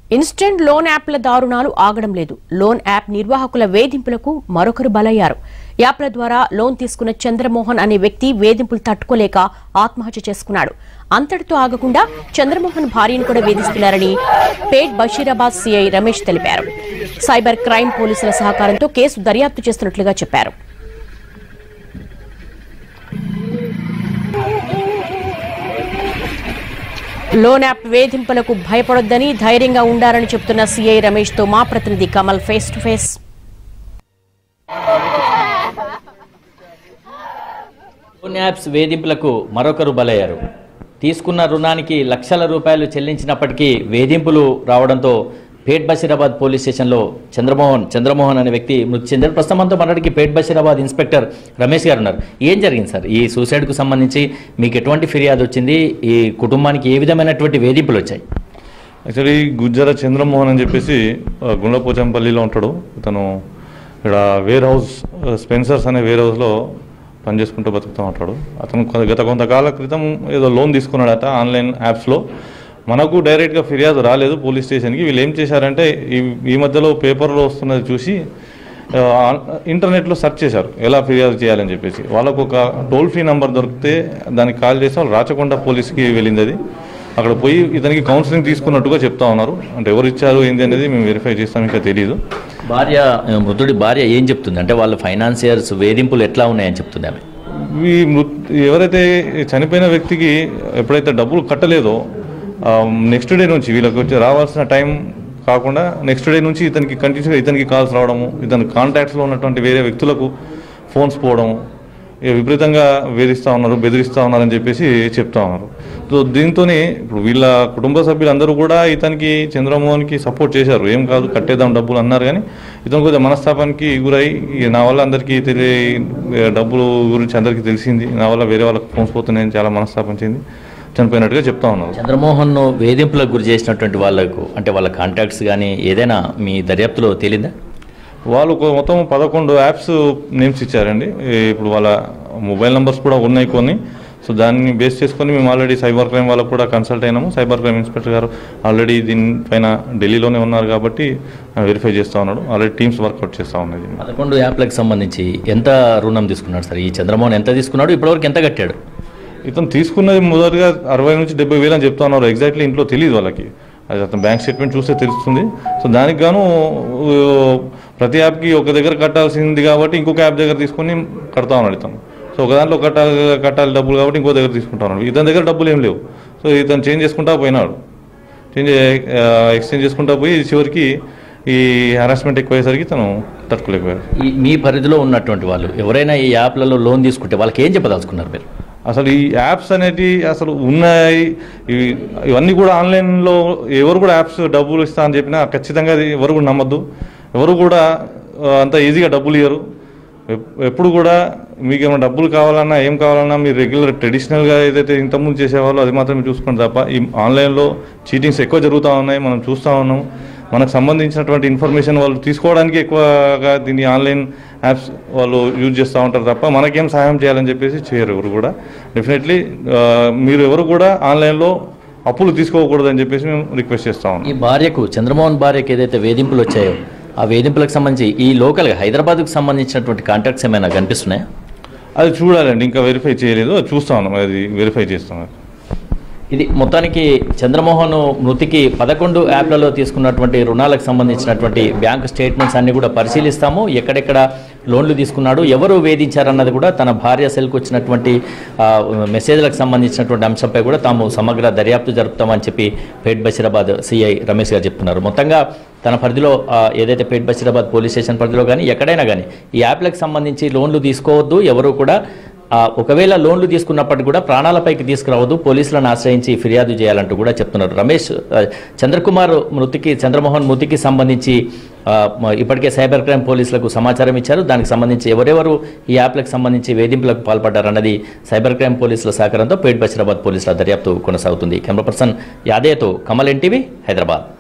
Instant loan యాప్ల దారుణాలు ఆగడం లేదు లోన్ యాప్ నిర్వాహకుల వేధింపులకు మరొకరు బలయ్యారు యాప్ల ద్వారా లోన్ తీసుకున్న చంద్రమోహన్ అనే వ్యక్తి వేధింపులు తట్టుకోలేక ఆత్మహత్య చేసుకున్నాడు అంతటితో ఆగకుండా చంద్రమోహన్ భార్యను కూడా వేధిస్తున్నారని పేట్ బషీరాబాద్ సిఐ రమేష్ తెలిపారు సైబర్ క్రైమ్ పోలీసుల సహకారంతో కేసు దర్యాప్తు చేస్తున్నట్లుగా చెప్పారు లోన్ యాప్ వేధింపులకు భయపడొద్దని ధైర్యంగా ఉండాలని చెబుతున్న సీఐ రమేష్ తో మా ప్రతినిధి Kamal face to face loan apps వేధింపులకు మరొకరు బలయ్యారు తీసుకున్న రుణానికి లక్షల రూపాయలు చెల్లించినప్పటికీ వేధింపులు రావడంతో పేట్ బషీరాబాద్ పోలీస్ స్టేషన్లో చంద్రమోహన్ చంద్రమోహన్ అనే వ్యక్తి మృతి చెందారు ప్రస్తుతం మనతో మనకి పేట్ బషీరాబాద్ ఇన్స్పెక్టర్ రమేష్ గారు ఉన్నారు ఏం జరిగింది సార్ ఈ సూసైడ్కు సంబంధించి మీకు ఎటువంటి ఫిర్యాదు వచ్చింది ఈ కుటుంబానికి ఏ విధమైనటువంటి వేధింపులు వచ్చాయి యాక్చువల్లీ గుజ్జర చంద్రమోహన్ అని చెప్పేసి ఆ, గుండ్లపోచంపల్లిలో ఉంటాడు ఇతను ఇక్కడ వేర్ హౌస్ ఆ, స్పెన్సర్స్ అనే వేర్ హౌస్లో పనిచేసుకుంటూ బతుకుతూ ఉంటాడు అతను కొ- గత కొంతకాల క్రితం ఏదో లోన్ తీసుకున్నాడట ఆన్లైన్ యాప్స్లో మనకు డైరెక్ట్గా ఫిర్యాదు రాలేదు పోలీస్ స్టేషన్కి వీళ్ళు ఏం చేశారంటే ఈ ఈ మధ్యలో పేపర్లో వస్తున్నది చూసి ఆ, ఇంటర్నెట్లో సెర్చ్ చేశారు ఎలా ఫిర్యాదు చేయాలని చెప్పేసి వాళ్ళకు ఒక టోల్ ఫ్రీ నెంబర్ దొరికితే దానికి కాల్ చేసి వాళ్ళు రాచకొండ పోలీస్కి వెళ్ళింది అది అక్కడ పోయి ఇతనికి కౌన్సిలింగ్ తీసుకున్నట్టుగా చెప్తా ఉన్నారు అంటే ఎవరు ఇచ్చారు ఏంది అనేది మేము వెరిఫై చేస్తాం ఇంకా తెలియదు భార్య మృతుడి భార్య ఏం చెప్తుంది అంటే వాళ్ళ ఫైనాన్సియర్స్ వేధింపులు ఎట్లా ఉన్నాయని చెప్తుంది ఆమె ఈ మృత్ ఎవరైతే చనిపోయిన వ్యక్తికి ఎప్పుడైతే డబ్బులు కట్టలేదో నెక్స్ట్ డే నుంచి వీళ్ళకి వచ్చి రావాల్సిన టైం కాకుండా నెక్స్ట్ డే నుంచి ఇతనికి కంటిన్యూగా ఇతనికి కాల్స్ రావడము ఇతని కాంటాక్ట్స్లో ఉన్నటువంటి వేరే వ్యక్తులకు ఫోన్స్ పోవడము ఇక విపరీతంగా వేధిస్తూ ఉన్నారు బెదిరిస్తూ ఉన్నారని చెప్పేసి చెప్తా ఉన్నారు సో దీంతో ఇప్పుడు వీళ్ళ కుటుంబ సభ్యులందరూ కూడా ఇతనికి చంద్రమోహన్కి సపోర్ట్ చేశారు ఏం కాదు కట్టేద్దాం డబ్బులు అన్నారు కానీ ఇతను కొద్దిగా మనస్తాపానికి గురై ఈ నా వల్ల అందరికీ తెలియ డబ్బులు గురించి అందరికీ తెలిసింది నా వల్ల వేరే వాళ్ళకి ఫోన్స్ పోతున్నాయని చాలా మనస్తాపం చెంది చనిపోయినట్టుగా చెప్తా ఉన్నారు చంద్రమోహన్ వేధింపులకు గురి చేసినటువంటి వాళ్ళకు అంటే వాళ్ళ కాంటాక్ట్స్ కానీ ఏదైనా మీ దర్యాప్తులో తేలిందా వాళ్ళు ఒక మొత్తం పదకొండు యాప్స్ నేమ్స్ ఇచ్చారండి ఈ ఇప్పుడు వాళ్ళ మొబైల్ నెంబర్స్ కూడా ఉన్నాయి కొన్ని సో దాన్ని బేస్ చేసుకొని మేము ఆల్రెడీ సైబర్ క్రైమ్ వాళ్ళకు కూడా కన్సల్ట్ అయినాము సైబర్ క్రైమ్ ఇన్స్పెక్టర్ గారు ఆల్రెడీ దీనిపైన ఢిల్లీలోనే ఉన్నారు కాబట్టి వెరిఫై చేస్తూ ఉన్నాడు ఆల్రెడీ టీమ్స్ వర్కౌట్ చేస్తూ ఉన్నాయి దీన్ని. పదకొండు యాప్లకు సంబంధించి ఎంత రుణం తీసుకున్నాడు సార్ ఈ చంద్రమోహన్ ఎంత తీసుకున్నాడు ఇప్పటివరకు ఎంత కట్టాడు ఇతను తీసుకున్నది మొదటిగా అరవై నుంచి డెబ్బై వేలు అని చెప్తా ఉన్నారు ఎగ్జాక్ట్లీ ఇంట్లో తెలియదు వాళ్ళకి అది అతను బ్యాంక్ స్టేట్మెంట్ చూస్తే తెలుస్తుంది సో దానికి గాను ఊ, ప్రతి యాప్కి ఒక దగ్గర కట్టాల్సింది కాబట్టి ఇంకొక యాప్ దగ్గర తీసుకొని కడతా ఉన్నాడు ఇతను సో ఒక దాంట్లో కట్టాలి కట్టాలి డబ్బులు కాబట్టి ఇంకో దగ్గర తీసుకుంటా ఉన్నాడు ఇతని దగ్గర డబ్బులు ఏం లేవు సో ఇతను చేంజ్ చేసుకుంటా పోయినాడు చేంజ్ ఎక్స్చేంజ్ చేసుకుంటా పోయి చివరికి ఈ హరాస్మెంట్ ఎక్కువయ్యేసరికి తను తట్టుకోలేకపోయాడు ఈ మీ పరిధిలో ఉన్నటువంటి వాళ్ళు ఎవరైనా ఈ యాప్లలో లోన్ తీసుకుంటే వాళ్ళకి ఏం చెప్పదలుచుకున్నారు మీరు అసలు ఈ యాప్స్ అనేటి అసలు ఉన్నాయి ఇవి ఇవన్నీ కూడా ఆన్లైన్లో ఎవరు కూడా యాప్స్ డబ్బులు ఇస్తా అని చెప్పినా ఖచ్చితంగా అది ఎవరు కూడా నమ్మద్దు ఎవరు కూడా ఆ, అంత ఈజీగా డబ్బులు ఇవ్వరు ఎప్- ఎప్పుడు కూడా మీకు ఏమైనా డబ్బులు కావాలన్నా ఏం కావాలన్నా మీరు రెగ్యులర్ ట్రెడిషనల్గా ఏదైతే ఇంతకుముందు చేసేవాళ్ళో అది మాత్రం మీరు చూసుకోండి తప్ప ఈ ఆన్లైన్లో చీటింగ్స్ ఎక్కువ జరుగుతూ ఉన్నాయి మనం చూస్తూ ఉన్నాం మనకు సంబంధించినటువంటి ఇన్ఫర్మేషన్ వాళ్ళు తీసుకోవడానికి ఎక్కువగా దీన్ని ఆన్లైన్ యాప్స్ వాళ్ళు యూజ్ చేస్తూ ఉంటారు తప్ప మనకేం సహాయం చేయాలని చెప్పేసి చేయరు ఎవరు కూడా డెఫినెట్లీ మీరు ఎవరు కూడా ఆన్లైన్లో అప్పులు తీసుకోకూడదని చెప్పేసి మేము రిక్వెస్ట్ చేస్తా ఉన్నాం ఈ భార్యకు చంద్రమోహన్ భార్యకు ఏదైతే వేధింపులు వచ్చాయో ఆ వేధింపులకు సంబంధించి ఈ లోకల్గా హైదరాబాద్కు సంబంధించినటువంటి కాంటాక్ట్స్ ఏమైనా కనిపిస్తున్నాయా అది చూడాలండి ఇంకా వెరిఫై చేయలేదు అది చూస్తా ఉన్నాం అది వెరిఫై చేస్తాం ఇది మొత్తానికి చంద్రమోహన్ మృతికి పదకొండు యాప్లలో తీసుకున్నటువంటి రుణాలకు సంబంధించినటువంటి బ్యాంక్ స్టేట్మెంట్స్ అన్ని కూడా పరిశీలిస్తాము ఎక్కడెక్కడ లోన్లు తీసుకున్నాడు ఎవరు వేధించారన్నది కూడా తన భార్య సెల్కి వచ్చినటువంటి ఆ, మెసేజ్లకు సంబంధించినటువంటి అంశంపై కూడా తాము సమగ్ర దర్యాప్తు జరుపుతామని చెప్పి పేట్ బషీరాబాద్ సిఐ రమేష్ గారు చెప్తున్నారు మొత్తంగా తన పరిధిలో ఆ, ఏదైతే పేట్ బషీరాబాద్ పోలీస్ స్టేషన్ పరిధిలో కానీ ఎక్కడైనా కానీ ఈ యాప్లకు సంబంధించి లోన్లు తీసుకోవద్దు ఎవరు కూడా ఆ, ఒకవేళ లోన్లు తీసుకున్నప్పటికీ కూడా ప్రాణాలపైకి తీసుకురావద్దు పోలీసులను ఆశ్రయించి ఫిర్యాదు చేయాలంటూ కూడా చెప్తున్నారు రమేష్ ఆ, చంద్రకుమార్ మృతికి చంద్రమోహన్ మృతికి సంబంధించి ఆ, మ- ఇప్పటికే సైబర్ క్రైమ్ పోలీసులకు సమాచారం ఇచ్చారు దానికి సంబంధించి ఎవరెవరు ఈ యాప్లకు సంబంధించి వేధింపులకు పాల్పడ్డారన్నది సైబర్ క్రైమ్ పోలీసుల సహకారంతో పేట్ బషీరాబాద్ పోలీసుల దర్యాప్తు కొనసాగుతుంది కెమెరా పర్సన్ యాదయ్యతో కమల్ ఎన్టీవీ హైదరాబాద్